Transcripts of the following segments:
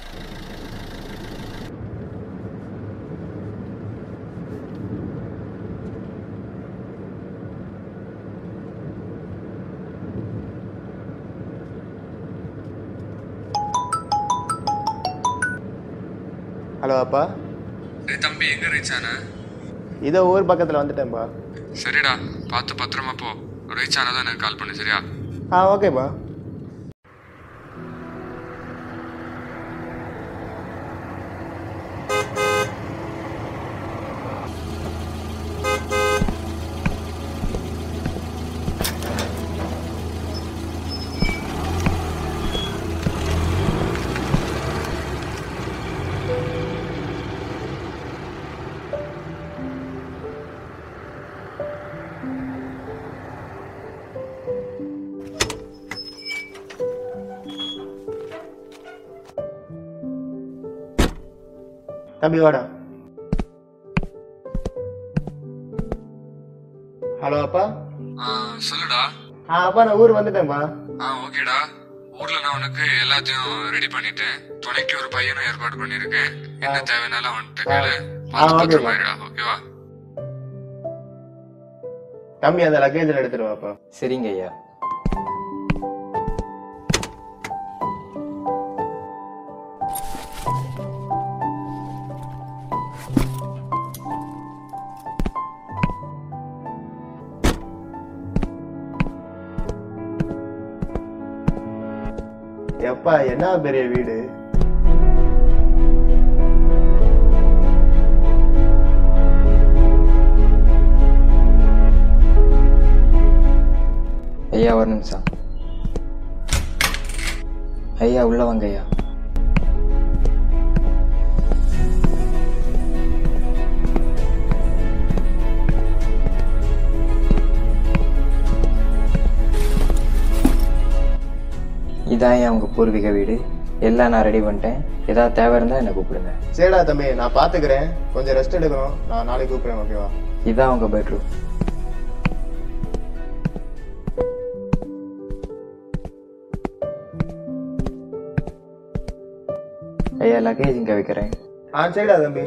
Hello அப்பா டேய் தம்பி எங்க ரீச் ஆன இதோ ஊர் பக்கத்தில் வந்துட்டேன்ப்பா சரிடா பார்த்து பத்திரமா போ ரீச் ஆனதான் எனக்கு கால் பண்ணு சரியா ஆ ஓகேப்பா தம்பி வாடா ஹலோ அப்பா ஆ சொல்லுடா ஆ அப்பா நான் ஊர் வந்துட்டேன்ப்பா ஆ ஓகேடா ஊர்ல நான் உனக்கு எல்லாத்தையும் ரெடி பண்ணிட்டேன் துணைக்கு ஒரு பையனும் ஏற்பாடு பண்ணிருக்கேன் என்ன தேவைனாலும் வந்துட்டு கேளு ஆ, பார்த்து ஓகேப்பா. பத்திரமா இருடா ஓகேவா தம்பி அந்த லக்கேஜில் எடுத்துட்டு வாப்பா சரிங்க ஐயா எப்பா என்ன பெரிய வீடு ஐயா ஒரு நிமிஷம் ஐயா உள்ள வாங்க ஐயா இதான் ஐயா உங்க பூர்வீக வீடு எல்லாம் நான் ரெடி பண்ணிட்டேன் ஏதாவது தேவை இருந்தால் என்னை கூப்பிடுங்க சரிடா தம்பி நான் பாத்துக்கிறேன் கொஞ்சம் ரெஸ்ட் எடுக்கணும் நான் நாளைக்கு கூப்பிடுறேன் ஓகேவா இதான் உங்க பெட்ரூம் ஐயா லக்கேஜ் இங்க வைக்கிறேன் ஆ சரிடா தம்பி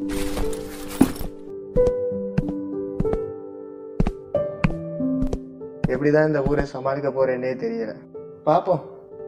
எப்படிதான் இந்த ஊரை சமாளிக்க போறேன்னே தெரியல பாப்போம்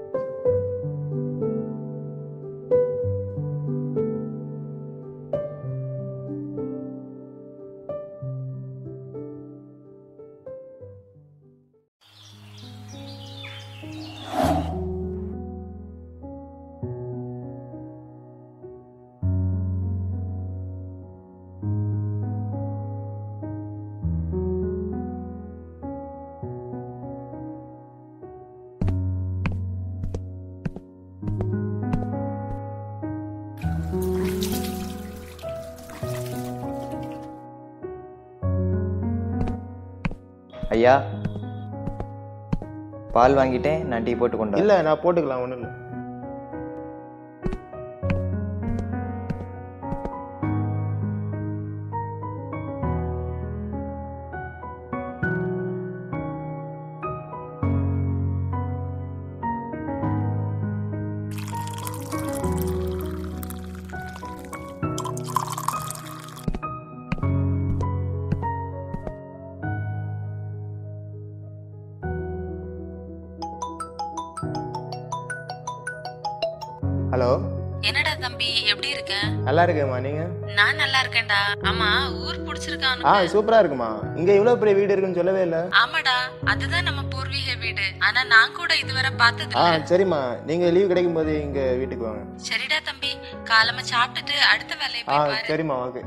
ஐயா பால் வாங்கிட்டேன் நான் டீ போட்டு கொண்டு வரேன். இல்ல நான் போட்டுக்கலாம் ஒண்ணும் இல்ல ஹலோ என்னடா தம்பி எப்படி இருக்க நல்லா இருக்கேம்மா நீங்க நான் நல்லா இருக்கேன்டா ஆமா ஊர் பிடிச்சிருக்கானு ஆ சூப்பரா இருக்குமா இங்க இவ்வளவு பெரிய வீடு இருக்குன்னு சொல்லவே இல்ல ஆமாடா அதுதான் நம்ம பூர்வீக வீடு ஆனா நான் கூட இதுவரை பார்த்தது ஆ இல்ல சரிம்மா நீங்க லீவ் கிடைக்கும் போது இங்க வீட்டுக்கு வாங்க சரிடா தம்பி காலமா சாப்பிட்டுட்டு அடுத்த வேலையை ஆ போய் பாரு சரிம்மா ஓகே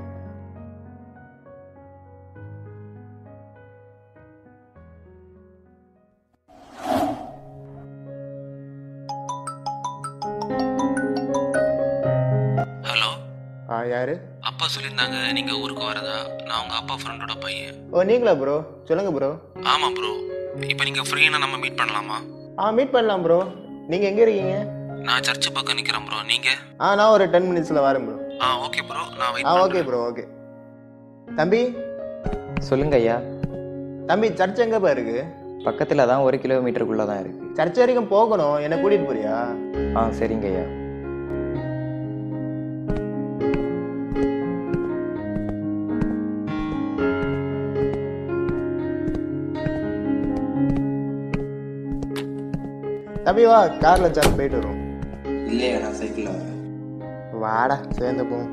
ஹலோ ஆ யாரு அப்பா சொல்லியிருந்தாங்க நீங்கள் ஊருக்கு வரதா நான் உங்கள் அப்பா ஃப்ரெண்டோட பையன் ஓ நீங்களா ப்ரோ சொல்லுங்க ப்ரோ ஆமாம் ப்ரோ இப்போ நீங்கள் ஃப்ரீனா நம்ம மீட் பண்ணலாமா ஆ மீட் பண்ணலாம் ப்ரோ நீங்க எங்க இருக்கீங்க நான் சர்ச்சு பக்கம் நிற்கிறேன் ப்ரோ நீங்கள் ஆ நான் ஒரு டென் மினிட்ஸ்ல வரேன் ப்ரோ ஆ ஓகே ப்ரோ நான் ஆ வெயிட் ஓகே பண்ணுறேன் ப்ரோ ஓகே தம்பி சொல்லுங்க ஐயா தம்பி சர்ச் எங்கப்பா இருக்கு பக்கத்தில் தான் ஒரு கிலோமீட்டருக்குள்ள தான் இருக்கு சர்ச் வரைக்கும் போகணும் என்ன கூட்டிட்டு போறியா ஆ சரிங்க ஐயா தம்பி வா கார்ல சார்ஜ் போயிட்டு வரும் இல்லையா நான் சைக்கிளில் வரேன் வாடா சேர்ந்து போவோம்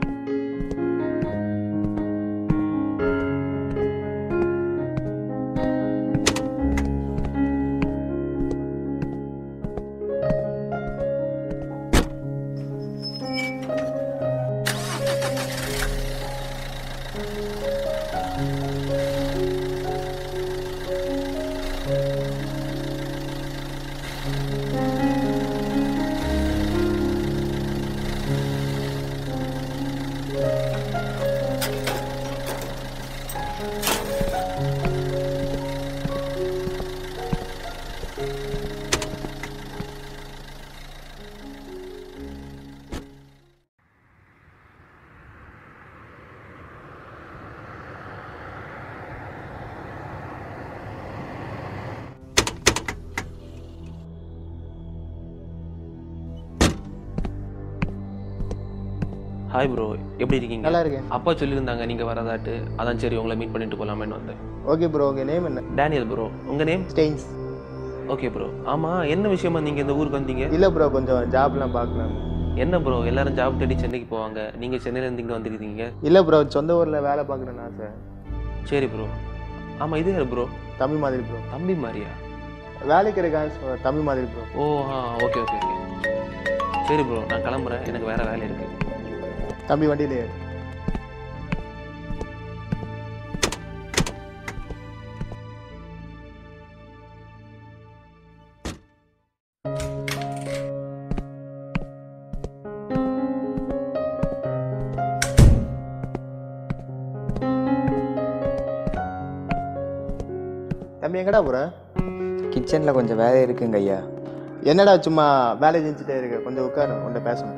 ஹாய் ப்ரோ எப்படி இருக்கீங்க நல்லா இருக்கேன் அப்பா சொல்லியிருந்தாங்க நீங்கள் வரதாட்டு அதான் சரி உங்களை மீட் பண்ணிட்டு போகலாமேன்னு வந்தேன் ஓகே ப்ரோ உங்க நேம் என்ன டேனியல் ப்ரோ உங்கள் நேம் ஸ்டெயின்ஸ் ஓகே ப்ரோ ஆமாம் என்ன விஷயமா நீங்கள் இந்த ஊருக்கு வந்தீங்க இல்ல ப்ரோ கொஞ்சம் ஜாப்லாம் பார்க்கலாம் என்ன ப்ரோ எல்லாரும் ஜாப் தேடி சென்னைக்கு போவாங்க நீங்கள் சென்னையிலேருந்து இங்கே வந்திருக்கீங்க இல்ல ப்ரோ சொந்த ஊர்ல வேலை பார்க்கணும்னு ஆசை சரி ப்ரோ ஆமாம் இது யார் ப்ரோ தம்பி மாதிரி ப்ரோ தம்பி மாதிரியா வேலைக்கு இருக்கான் தம்பி மாதிரி ப்ரோ ஓ ஆ ஓகே ஓகே ஓகே சரி ப்ரோ நான் கிளம்புறேன் எனக்கு வேறு வேலை இருக்குது தம்பி வண்டியில ஏறு. தம்பி எங்கடா போற கிச்சனில் கொஞ்சம் வேலை இருக்குங்க ஐயா என்னடா சும்மா வேலை செஞ்சுட்டே இருக்க கொஞ்சம் உட்காரு உன்கிட்ட பேசணும்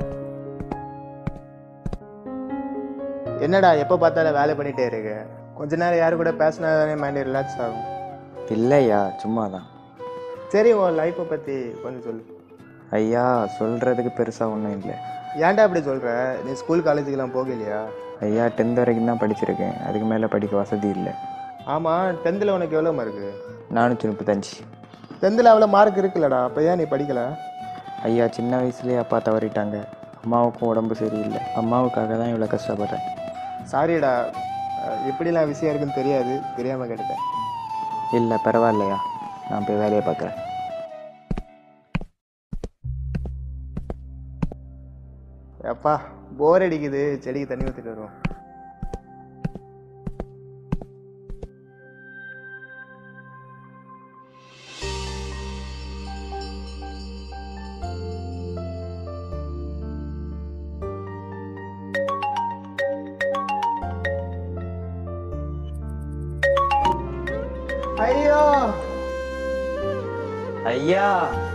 என்னடா எப்போ பார்த்தாலும் வேலை பண்ணிட்டே இருக்க கொஞ்ச நேரம் யாரு கூட பேசினா தானே மைண்ட் ரிலாக்ஸ் ஆகும் இல்லையா சும்மா தான் சரி உன் லைஃப்பை பற்றி கொஞ்சம் சொல்லு ஐயா சொல்கிறதுக்கு பெருசாக ஒன்றும் இல்லை ஏன்டா அப்படி சொல்கிற நீ ஸ்கூல் காலேஜுக்கெல்லாம் போகலையா ஐயா டென்த் வரைக்கும் தான் படிச்சிருக்கேன் அதுக்கு மேலே படிக்க வசதி இல்லை ஆமாம் டென்த்தில் உனக்கு எவ்வளோ மார்க்கு நானூற்றி முப்பத்தஞ்சு டென்த்தில் அவ்வளோ மார்க் இருக்குல்லடா அப்போ ஏன் நீ படிக்கல ஐயா சின்ன வயசுலேயே அப்பா தவறிட்டாங்க அம்மாவுக்கும் உடம்பு சரியில்லை அம்மாவுக்காக தான் இவ்வளோ கஷ்டப்படுறேன் சாரிடா அஹ், இப்படிலாம் விஷயம் இருக்குன்னு தெரியாது தெரியாமல் கேட்டுட்டேன் இல்லை பரவாயில்லையா நான் போய் வேலையை பார்க்குறேன் அப்பா போர் அடிக்குது செடிக்கு தண்ணி ஊற்றிட்டு வருவோம் ஐயோ ஐயா